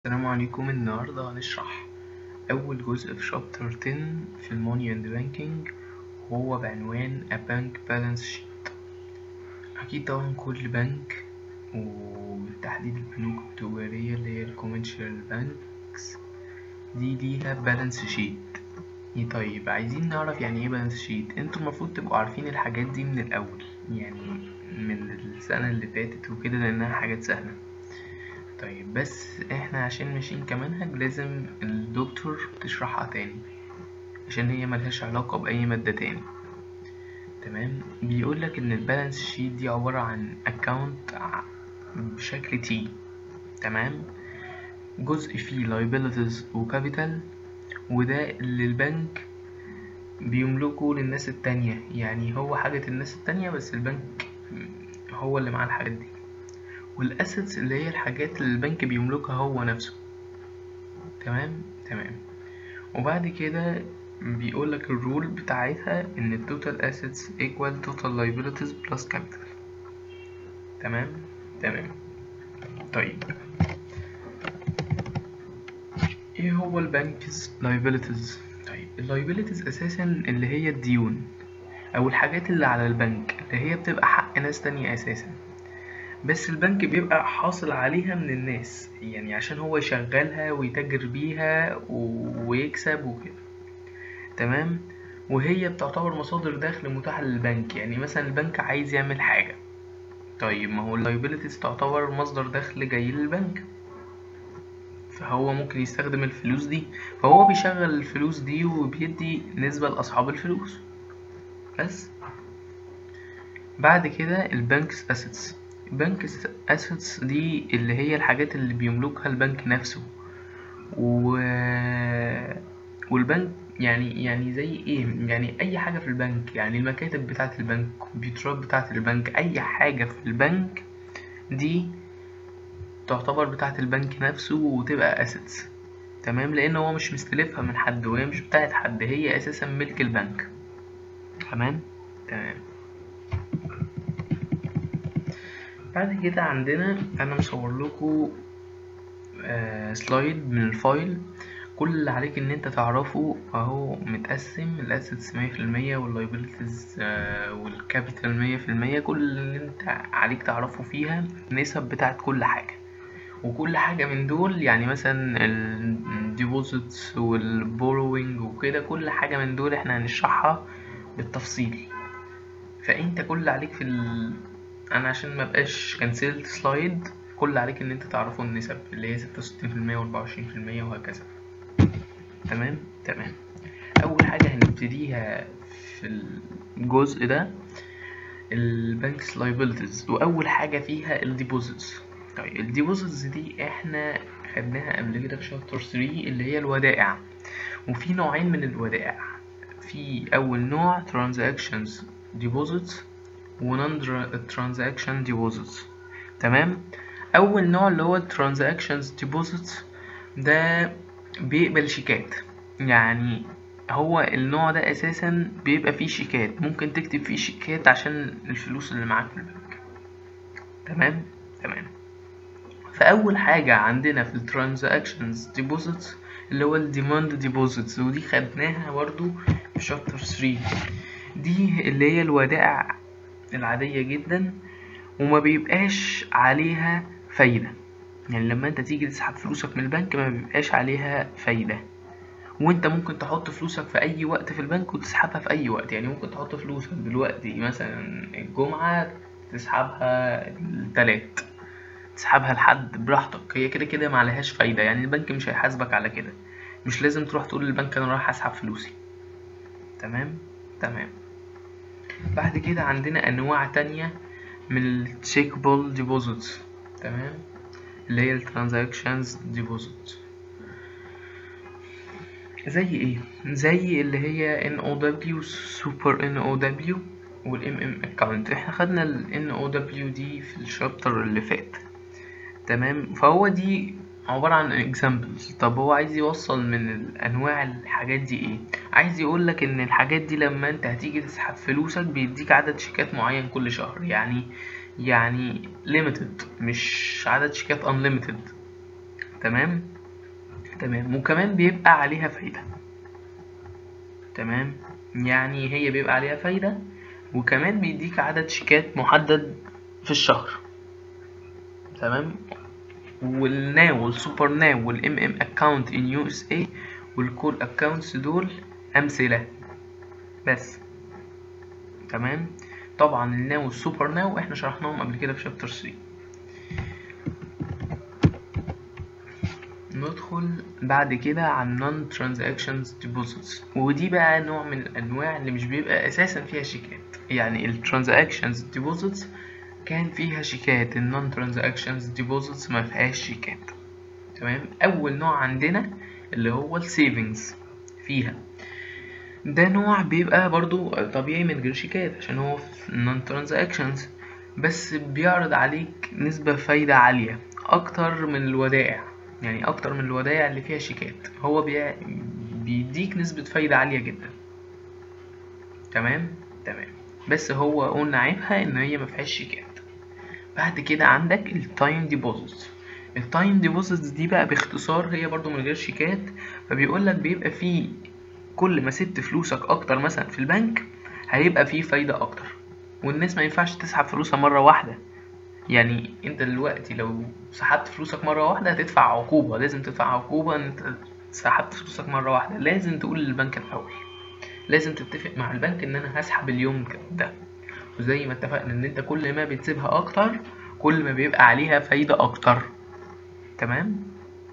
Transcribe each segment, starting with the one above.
السلام عليكم النهاردة هنشرح أول جزء في شابتر 10 في الموني اند بانكينج وهو بعنوان A Bank Balance Sheet أكيد طبعا كل بنك وبالتحديد البنوك التجارية اللي هي الكوميرشال بانكس دي ليها بالانس شيت طيب عايزين نعرف يعني ايه بالانس شيت انتوا المفروض تبقوا عارفين الحاجات دي من الأول يعني من السنة اللي فاتت وكده لأنها حاجات سهلة طيب بس احنا عشان ماشيين كمنهج لازم الدكتور تشرحها تاني عشان هي ملهاش علاقة بأي مادة تاني تمام بيقولك ان البالانس شيت دي عبارة عن اكاونت بشكل تي تمام جزء فيه liabilities وكابيتال وده اللي البنك بيملكه للناس التانية يعني هو حاجة الناس التانية بس البنك هو اللي معاه الحاجات دي والاسيتس اللي هي الحاجات اللي البنك بيملكها هو نفسه تمام تمام وبعد كده بيقول لك الرول بتاعتها ان التوتال اسيتس ايكوال توتال liabilities بلس كابيتال تمام تمام طيب ايه هو البنك's liabilities طيب اللايبيليتيز اساسا اللي هي الديون او الحاجات اللي على البنك اللي هي بتبقى حق ناس تانية اساسا بس البنك بيبقى حاصل عليها من الناس يعني عشان هو يشغلها ويتاجر بيها ويكسب وكده تمام وهي بتعتبر مصادر دخل متاحة للبنك يعني مثلا البنك عايز يعمل حاجة طيب ما هو اللايبيليتيز تعتبر مصدر دخل جاي للبنك فهو ممكن يستخدم الفلوس دي فهو بيشغل الفلوس دي وبيدي نسبة لأصحاب الفلوس بس بعد كده البنكس اسيتس بنك اسيتس دي اللي هي الحاجات اللي بيملكها البنك نفسه و... والبنك يعني يعني زي ايه يعني اي حاجه في البنك يعني المكاتب بتاعه البنك الكمبيوترات بتاعه البنك اي حاجه في البنك دي تعتبر بتاعه البنك نفسه وتبقى اسيتس تمام لان هو مش مستلفها من حد وهي مش بتاعه حد هي اساسا ملك البنك تمام تمام بعد كده عندنا انا مصور لكم آه سلايد من الفايل كل اللي عليك ان انت تعرفه اهو متقسم الاسيتس مية في المية واللايبيلتيز آه والكابيتال مية في المية كل اللي انت عليك تعرفه فيها النسب بتاعت كل حاجة وكل حاجة من دول يعني مثلا الديبوزيتس والبوروينج وكده كل حاجة من دول احنا هنشرحها بالتفصيل فانت كل اللي عليك في ال... انا عشان ما بقاش كنسلت سلايد كل اللي عليك ان انت تعرفوا النسب اللي هي ستة وستين في المية واربعة وعشرين في المية وهكذا تمام تمام اول حاجة هنبتديها في الجزء ده البنكس liabilities واول حاجة فيها الديبوزيتس طيب الديبوزيتس دي احنا خدناها قبل كده في شابتر 3 اللي هي الودائع وفي نوعين من الودائع في اول نوع transactions deposits ونون transaction deposits تمام اول نوع اللي هو transactions deposits ده بيقبل شيكات يعني هو النوع ده اساسا بيبقى فيه شيكات ممكن تكتب فيه شيكات عشان الفلوس اللي معاك في البنك تمام تمام فاول حاجه عندنا في الترانزاكشنز deposits اللي هو الديماند ديبوزيتس ودي خدناها برضو في شابتر 3 دي اللي هي الودائع العادية جدا وما بيبقاش عليها فايدة يعني لما انت تيجي تسحب فلوسك من البنك ما بيبقاش عليها فايدة وانت ممكن تحط فلوسك في اي وقت في البنك وتسحبها في اي وقت يعني ممكن تحط فلوسك دلوقتي مثلا الجمعة تسحبها التلات تسحبها لحد براحتك هي كده كده معلهاش فايدة يعني البنك مش هيحاسبك على كده مش لازم تروح تقول للبنك انا رايح اسحب فلوسي تمام تمام بعد كده عندنا انواع تانية من التشيكبل ديبوزيتس تمام اللي هي الترانزاكشنز ديبوزيت زي ايه زي اللي هي ان او دبليو سوبر ان او دبليو والام ام اكونت احنا خدنا الان او دبليو دي في الشابتر اللي فات تمام فهو دي عبارة عن examples طب هو عايز يوصل من انواع الحاجات دي ايه عايز يقولك ان الحاجات دي لما انت هتيجي تسحب فلوسك بيديك عدد شيكات معين كل شهر يعني يعني limited مش عدد شيكات unlimited تمام تمام وكمان بيبقى عليها فايدة تمام يعني هي بيبقى عليها فايدة وكمان بيديك عدد شيكات محدد في الشهر تمام والناو والسوبر ناو والام ام اكاونت ان يو اس اي والكول اكاونتس دول امثله بس تمام طبعا الناو والسوبر ناو احنا شرحناهم قبل كده في شابتر 3 ندخل بعد كده على النون ترانزاكشنز ديبوزيتس ودي بقى نوع من الانواع اللي مش بيبقى اساسا فيها شيكات يعني الترانزاكشنز ديبوزيتس كان فيها شيكات النون ترانزاكشنز ديبوزيتس ما فيهاش شيكات تمام اول نوع عندنا اللي هو السيفنجز فيها ده نوع بيبقى برضو طبيعي من غير شيكات عشان هو في نون ترانزاكشنز بس بيعرض عليك نسبة فايدة عالية اكتر من الودائع يعني اكتر من الودائع اللي فيها شيكات هو بي... بيديك نسبة فايدة عالية جدا تمام تمام بس هو قلنا عيبها ان هي ما فيهاش شيكات بعد كده عندك التايم ديبوزيتس التايم ديبوزيتس دي بقى باختصار هي برضو من غير شيكات فبيقول لك بيبقى فيه كل ما سبت فلوسك اكتر مثلا في البنك هيبقى فيه فايدة اكتر والناس ما ينفعش تسحب فلوسها مرة واحدة يعني انت دلوقتي لو سحبت فلوسك مرة واحدة هتدفع عقوبة لازم تدفع عقوبة ان انت سحبت فلوسك مرة واحدة لازم تقول للبنك الاول لازم تتفق مع البنك ان انا هسحب اليوم ده وزي ما اتفقنا ان انت كل ما بتسيبها اكتر كل ما بيبقى عليها فايدة اكتر تمام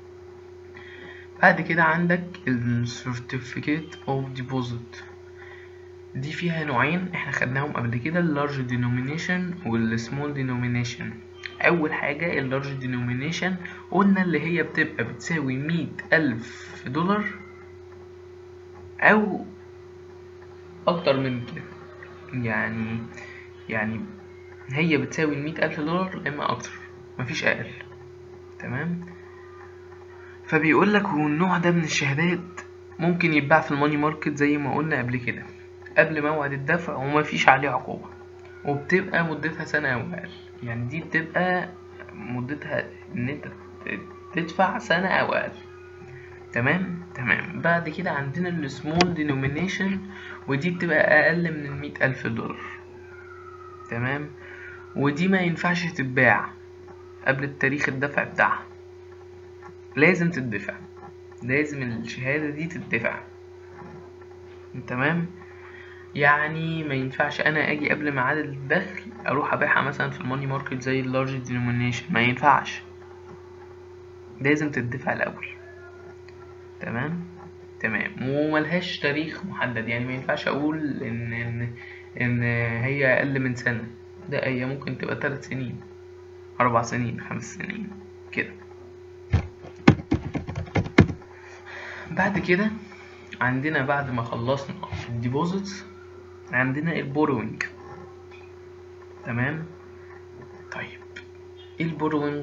بعد كده عندك ال certificate of deposit دي فيها نوعين احنا خدناهم قبل كده ال large denomination وال small denomination اول حاجة ال large denomination قلنا اللي هي بتبقى بتساوي مية الف دولار او اكتر من كده يعني يعني هي بتساوي المية ألف دولار إما أكتر مفيش أقل تمام فبيقول لك والنوع ده من الشهادات ممكن يتباع في الماني ماركت زي ما قلنا قبل كده قبل موعد الدفع ومفيش عليه عقوبة وبتبقى مدتها سنة أو أقل يعني دي بتبقى مدتها إن أنت تدفع سنة أو أقل تمام تمام بعد كده عندنا السمول دينومينيشن ودي بتبقى أقل من المية ألف دولار تمام ودي ما ينفعش تتباع قبل التاريخ الدفع بتاعها لازم تدفع لازم الشهادة دي تدفع تمام يعني ما ينفعش انا اجي قبل ميعاد الدخل اروح ابيعها مثلا في الماني ماركت زي اللارج دينومينيشن ما ينفعش لازم تدفع الاول تمام تمام وملهاش تاريخ محدد يعني ما ينفعش اقول ان ان ان هي اقل من سنه ده هي ممكن تبقى ثلاث سنين اربع سنين خمس سنين كده بعد كده عندنا بعد ما خلصنا الديبوزيتس عندنا البوروينج تمام طيب ايه البوروينج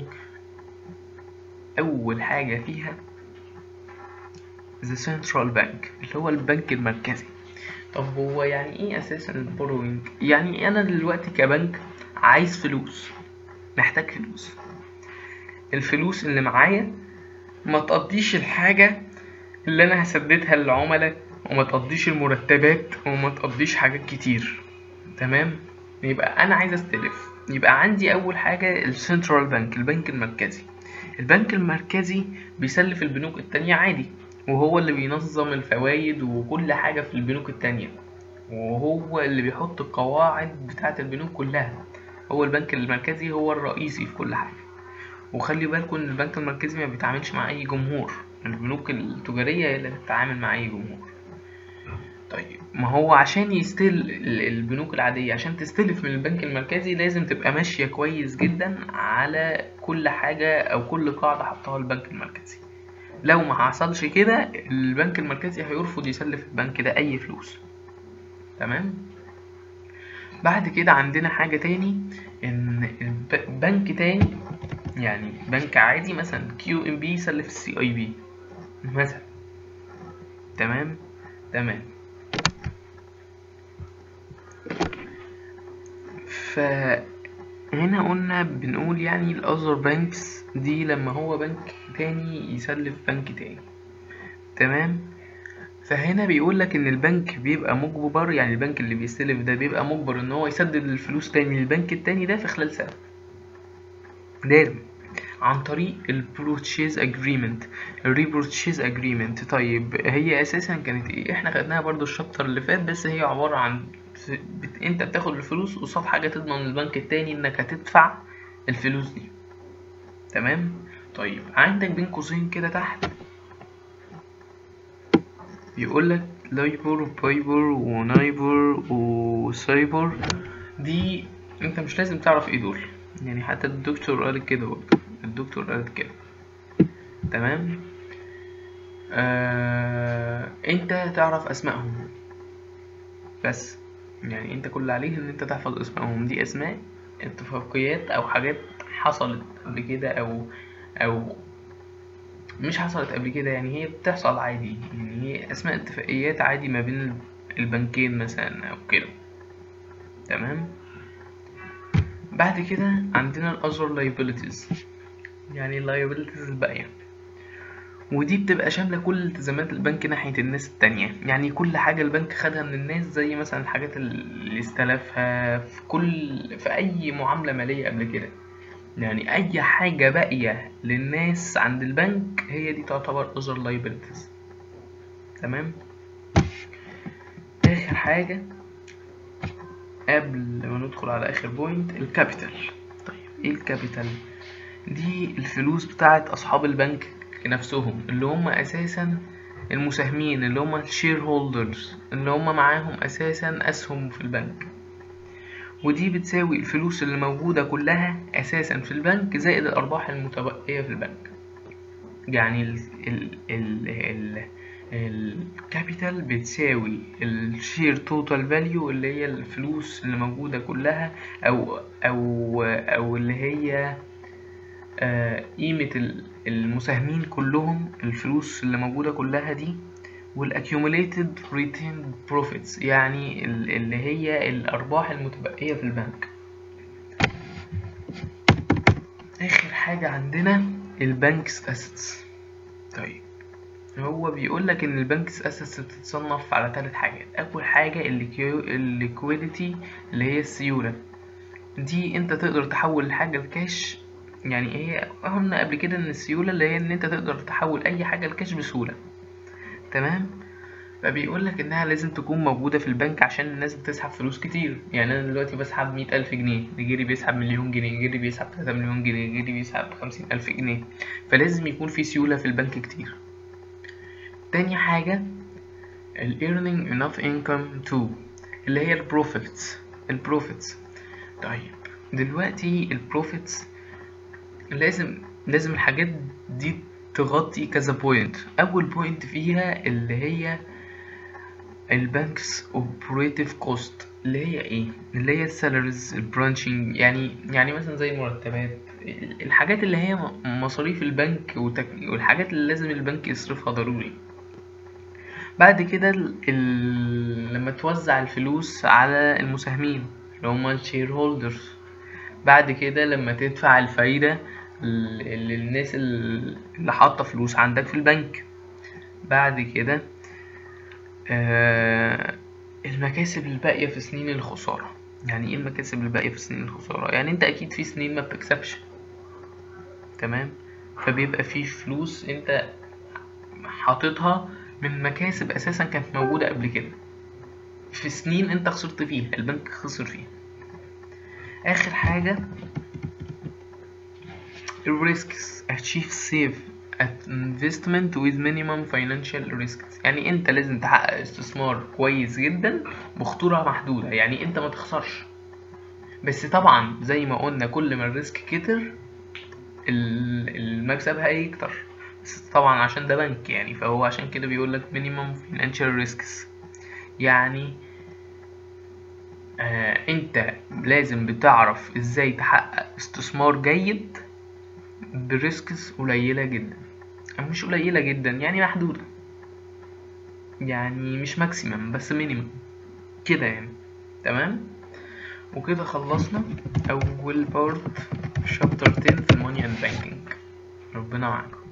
اول حاجه فيها the central bank اللي هو البنك المركزي طب هو يعني ايه اساسا البوروينج يعني انا دلوقتي كبنك عايز فلوس محتاج فلوس الفلوس اللي معايا ما تقضيش الحاجة اللي انا هسددها للعملاء وما تقضيش المرتبات وما تقضيش حاجات كتير تمام يبقى انا عايز استلف يبقى عندي اول حاجة السنترال بنك البنك المركزي البنك المركزي بيسلف البنوك التانية عادي وهو اللي بينظم الفوائد وكل حاجة في البنوك التانية وهو اللي بيحط القواعد بتاعة البنوك كلها هو البنك المركزي هو الرئيسي في كل حاجة وخلي بالكم ان البنك المركزي ما بيتعاملش مع اي جمهور البنوك التجارية هي اللي بتتعامل مع اي جمهور طيب ما هو عشان يستل البنوك العادية عشان تستلف من البنك المركزي لازم تبقى ماشية كويس جدا على كل حاجة او كل قاعدة حطها البنك المركزي لو ما حصلش كده البنك المركزي هيرفض يسلف البنك ده اي فلوس تمام بعد كده عندنا حاجة تاني ان بنك تاني يعني بنك عادي مثلا كيو ام بي يسلف السي اي بي مثلا تمام تمام فهنا قلنا بنقول يعني الاذر بانكس دي لما هو بنك تاني يسلف بنك تاني تمام فهنا بيقول لك ان البنك بيبقى مجبر يعني البنك اللي بيستلف ده بيبقى مجبر ان هو يسدد الفلوس تاني للبنك التاني ده في خلال سنة لازم عن طريق البروتشيز اجريمنت الريبروتشيز اجريمنت طيب هي اساسا كانت ايه احنا خدناها برضو الشابتر اللي فات بس هي عبارة عن بت... انت بتاخد الفلوس قصاد حاجة تضمن البنك التاني انك هتدفع الفلوس دي تمام طيب عندك بين قوسين كده تحت بيقول لك لايبر وبايبر ونايبر وسايبر دي انت مش لازم تعرف ايه دول يعني حتى الدكتور قال كده برضه الدكتور قال كده تمام آه... انت تعرف اسمائهم بس يعني انت كل اللي عليه ان انت تحفظ اسمائهم دي اسماء اتفاقيات او حاجات حصلت قبل كده او او مش حصلت قبل كده يعني هي بتحصل عادي يعني هي اسماء اتفاقيات عادي ما بين البنكين مثلا او كده تمام بعد كده عندنا ال other liabilities يعني ال liabilities الباقية ودي بتبقى شاملة كل التزامات البنك ناحية الناس التانية يعني كل حاجة البنك خدها من الناس زي مثلا الحاجات اللي استلفها في كل في أي معاملة مالية قبل كده يعني أي حاجة باقية للناس عند البنك هي دي تعتبر other liabilities تمام آخر حاجة قبل ما ندخل على آخر بوينت الكابيتال طيب إيه الكابيتال؟ دي الفلوس بتاعت أصحاب البنك نفسهم اللي هم أساسا المساهمين اللي هم الشير هولدرز اللي هم معاهم أساسا أسهم في البنك ودي بتساوي الفلوس اللي موجودة كلها أساسا في البنك زائد الأرباح المتبقية في البنك يعني ال ال ال ال الكابيتال بتساوي الشير توتال فاليو اللي هي الفلوس اللي موجودة كلها أو أو أو اللي هي قيمة المساهمين كلهم الفلوس اللي موجودة كلها دي والاكيوميليتد ريتيند بروفيتس يعني اللي هي الارباح المتبقيه في البنك اخر حاجه عندنا البنكس اسيتس طيب هو بيقول لك ان البنكس اسيتس بتتصنف على ثلاث حاجات اول حاجه الليكويديتي اللي هي السيوله دي انت تقدر تحول الحاجه لكاش يعني ايه قلنا قبل كده ان السيوله اللي هي ان انت تقدر تحول اي حاجه لكاش بسهوله تمام فبيقول لك انها لازم تكون موجوده في البنك عشان الناس بتسحب فلوس كتير يعني انا دلوقتي بسحب مئة الف جنيه غيري بيسحب مليون جنيه غيري بيسحب تلاتة مليون جنيه غيري بيسحب خمسين الف جنيه فلازم يكون في سيوله في البنك كتير تاني حاجه ال earning enough income to اللي هي البروفيتس البروفيتس طيب دلوقتي البروفيتس لازم لازم الحاجات دي تغطي كذا بوينت اول بوينت فيها اللي هي البنكس اوبريتيف كوست اللي هي ايه اللي هي السالاريز البرانشنج يعني يعني مثلا زي المرتبات الحاجات اللي هي مصاريف البنك وتك... والحاجات اللي لازم البنك يصرفها ضروري بعد كده ال... لما توزع الفلوس على المساهمين اللي هما الشير هولدرز بعد كده لما تدفع الفايدة للناس اللي حاطة فلوس عندك في البنك بعد كده آه المكاسب الباقية في سنين الخسارة يعني ايه المكاسب الباقية في سنين الخسارة يعني انت اكيد في سنين ما بتكسبش تمام فبيبقى في فلوس انت حاططها من مكاسب اساسا كانت موجودة قبل كده في سنين انت خسرت فيها البنك خسر فيها اخر حاجة الريسكس achieve safe at investment with minimum financial risks يعني انت لازم تحقق استثمار كويس جدا بخطورة محدودة يعني انت ما تخسرش بس طبعا زي ما قلنا كل ما الريسك كتر المكسب هيكتر بس طبعا عشان ده بنك يعني فهو عشان كده بيقول لك minimum financial risks يعني آه انت لازم بتعرف ازاي تحقق استثمار جيد بريسكس قليلة جدا مش قليلة جدا يعني محدودة يعني مش ماكسيمم بس مينيمم كده يعني تمام وكده خلصنا اول بارت شابتر 10 في الماني اند بانكينج ربنا معاكم